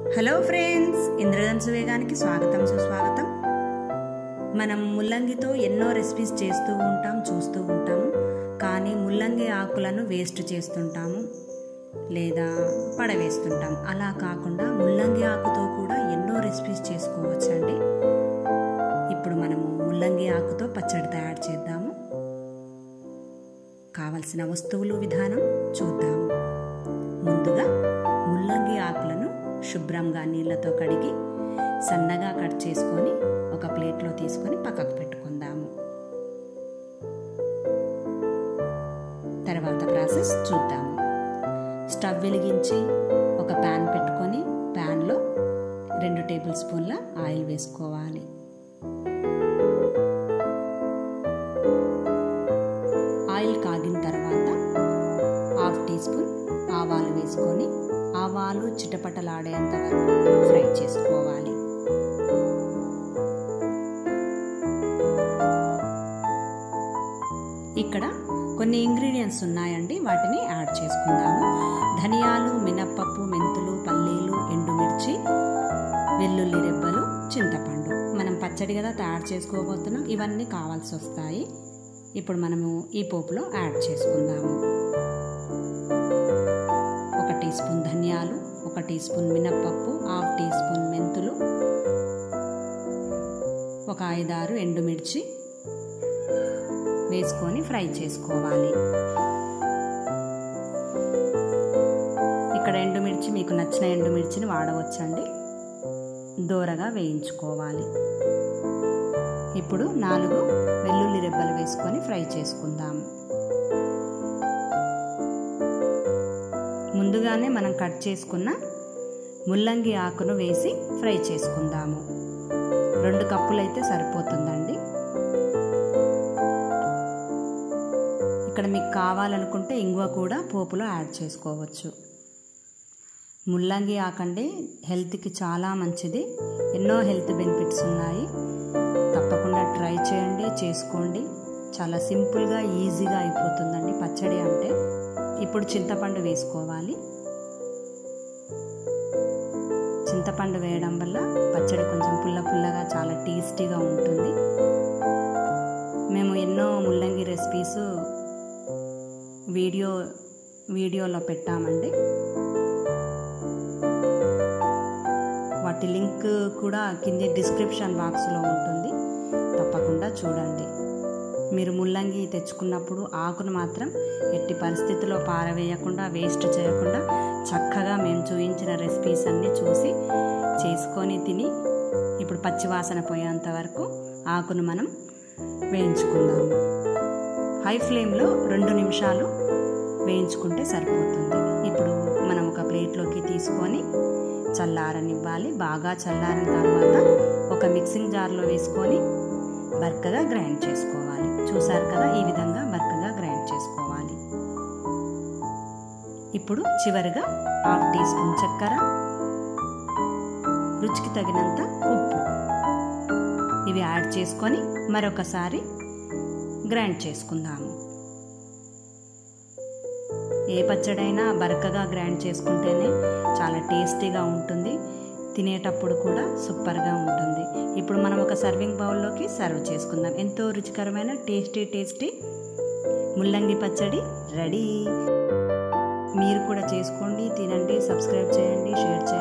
hello friends ఇంద్రధనుసు వేగానికి స్వాగతం సుస్వాగతం మనం ముల్లంగితో ఎన్నో రెసిపీస్ చేస్తూ ఉంటాం చూస్తూ ఉంటాము కానీ ముల్లంగి ఆకులను వేస్ట్ చేస్తుంటాము లేదా పడవేస్తుంటాం అలా కాకుండా ముల్లంగి ఆకుతో కూడా ఎన్నో రెసిపీస్ చేసుకోవచ్చండి ఇప్పుడు మనము ముల్లంగి ఆకుతో పచ్చడి తయారు చేద్దాము కావలసిన వస్తువులు విధానం చూద్దాము ముందుగా ముల్లంగి ఆకులను శుభ్రంగా నీళ్ళతో కడిగి సన్నగా కట్ చేసుకొని ఒక ప్లేట్లో తీసుకొని పక్కకు పెట్టుకుందాము తర్వాత ప్రాసెస్ చూద్దాము స్టవ్ వెలిగించి ఒక ప్యాన్ పెట్టుకొని ప్యాన్లో రెండు టేబుల్ స్పూన్ల ఆయిల్ వేసుకోవాలి ఆయిల్ కాగిన తర్వాత హాఫ్ టీ స్పూన్ ఆవాలు వేసుకొని ఆవాలు చిటపటలాడేంత వరకు ఫ్రై చేసుకోవాలి ఇక్కడ కొన్ని ఇంగ్రీడియంట్స్ ఉన్నాయండి వాటిని యాడ్ చేసుకుందాము ధనియాలు మినప్పప్పు మెంతులు పల్లీలు ఎండుమిర్చి వెల్లుల్లి రెబ్బలు చింతపండు మనం పచ్చడి కదా తయారు చేసుకోబోతున్నాం ఇవన్నీ కావాల్సి వస్తాయి ఇప్పుడు మనము ఈ పోపులో యాడ్ చేసుకుందాము ఒక టీ స్పూన్ ధనియాలు ఒక టీ స్పూన్ మినప్పప్పు హాఫ్ టీ స్పూన్ మెంతులు ఒక ఐదారు ఎండుమిర్చి వేసుకొని ఫ్రై చేసుకోవాలి ఇక్కడ ఎండుమిర్చి మీకు నచ్చిన ఎండుమిర్చిని వాడవచ్చండి దూరగా వేయించుకోవాలి ఇప్పుడు నాలుగు వెల్లుల్లి రెబ్బలు వేసుకొని ఫ్రై చేసుకుందాము ముందుగానే మనం కట్ చేసుకున్న ముల్లంగి ఆకును వేసి ఫ్రై చేసుకుందాము రెండు కప్పులు అయితే సరిపోతుందండి ఇక్కడ మీకు కావాలనుకుంటే ఇంగువ కూడా పోపులో యాడ్ చేసుకోవచ్చు ముల్లంగి ఆకండి హెల్త్కి చాలా మంచిది ఎన్నో హెల్త్ బెనిఫిట్స్ ఉన్నాయి తప్పకుండా ట్రై చేయండి చేసుకోండి చాలా సింపుల్గా ఈజీగా అయిపోతుందండి పచ్చడి అంటే ఇప్పుడు చింతపండు వేసుకోవాలి చింతపండు వేయడం వల్ల పచ్చడి కొంచెం పుల్ల పుల్లగా చాలా టేస్టీగా ఉంటుంది మేము ఎన్నో ముల్లంగి రెసిపీస్ వీడియో వీడియోలో పెట్టామండి వాటి లింక్ కూడా కింది డిస్క్రిప్షన్ బాక్స్లో ఉంటుంది తప్పకుండా చూడండి మీరు ముల్లంగి తెచ్చుకున్నప్పుడు ఆకును మాత్రం ఎట్టి పరిస్థితిలో పారవేయకుండా వేస్ట్ చేయకుండా చక్కగా మేము చూపించిన రెసిపీస్ అన్నీ చూసి చేసుకొని తిని ఇప్పుడు పచ్చివాసన పోయేంత వరకు ఆకును మనం వేయించుకుందాము హై ఫ్లేమ్లో రెండు నిమిషాలు వేయించుకుంటే సరిపోతుంది ఇప్పుడు మనం ఒక ప్లేట్లోకి తీసుకొని చల్లారనివ్వాలి బాగా చల్లారిన తర్వాత ఒక మిక్సింగ్ జార్లో వేసుకొని బర్కగా గ్రైండ్ చేసుకోవాలి చూసారు కదా ఈ విధంగా బర్కగా గ్రైండ్ చేసుకోవాలి ఇప్పుడు చివరిగా హాఫ్ టీ స్పూన్ చక్కెర రుచికి తగినంత ఉప్పు ఇవి యాడ్ చేసుకొని మరొకసారి గ్రైండ్ చేసుకుందాము ఏ పచ్చడైనా బరకగా గ్రైండ్ చేసుకుంటేనే చాలా టేస్టీగా ఉంటుంది తినేటప్పుడు కూడా సూపర్గా ఉంటుంది ఇప్పుడు మనం ఒక సర్వింగ్ బౌల్లోకి సర్వ్ చేసుకుందాం ఎంతో రుచికరమైన టేస్టీ టేస్టీ ముల్లంగి పచ్చడి రెడీ మీరు కూడా చేసుకోండి తినండి సబ్స్క్రైబ్ చేయండి షేర్ చేయండి